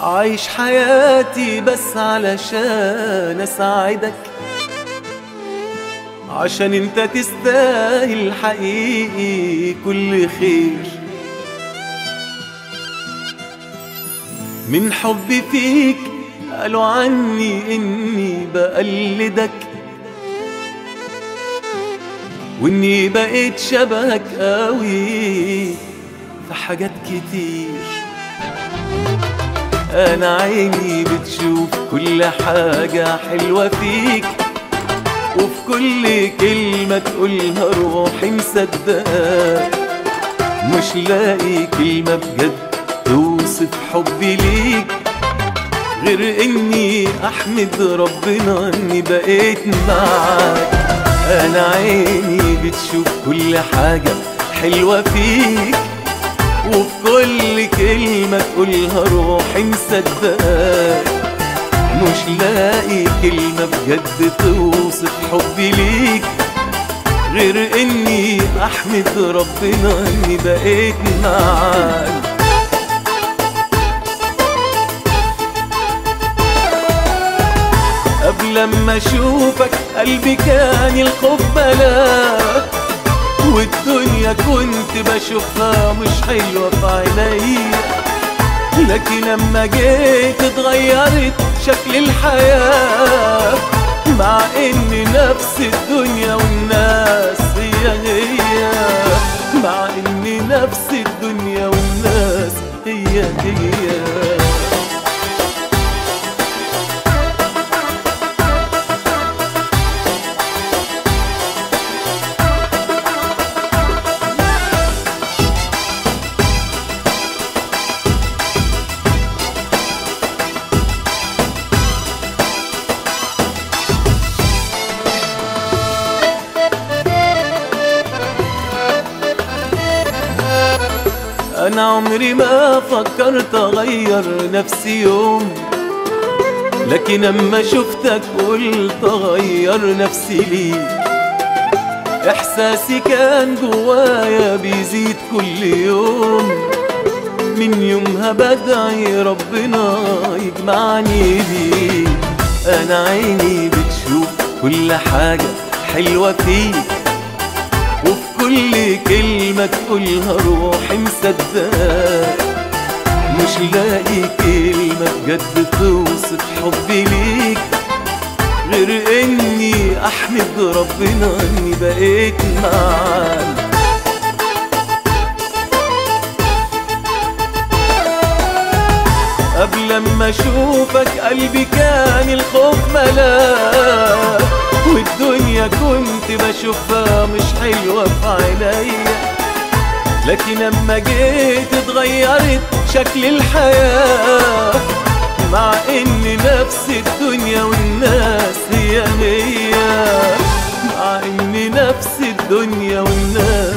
عايش حياتي بس علشان اساعدك عشان انت تستاهل حقيقي كل خير من حبي فيك قالوا عني اني بقلدك واني بقيت شبهك قوي في حاجات كتير انا عيني بتشوف كل حاجة حلوة فيك وفي كل كلمة تقولها روحي مصدقاك مش لاقي كلمة بجد توصف حبي ليك غير اني احمد ربنا اني بقيت معاك انا عيني بتشوف كل حاجة حلوة فيك وفي كل كلمة تقولها روحي مصدقاك مش لاقي كلمة بجد توصف حبي ليك غير اني احمد ربنا اني بقيت معاك قبل ما اشوفك قلبي كان الخوف بلاك والدنيا كنت بشوفها مش حلوة في عينيا لكن لما جيت اتغيرت شكل الحياة مع ان نفس الدنيا والناس هي هي مع ان نفس الدنيا والناس هي هي انا عمري ما فكرت اغير نفسي يوم لكن اما شفتك قلت اغير نفسي ليه احساسي كان جوايا بيزيد كل يوم من يومها بدعي ربنا يجمعني بيه انا عيني بتشوف كل حاجة حلوة فيك وفي كل كلمة تقولها روحي مصدقاك مش لاقي كلمة بجد توصف حبي ليك غير اني احمد ربنا اني بقيت معاك قبل ما اشوفك قلبي كان الخوف ملاك والدنيا كنت بشوفها مش حلوة في عينيا لكن لما جيت اتغيرت شكل الحياة مع ان نفس الدنيا والناس هي هي مع ان نفس الدنيا والناس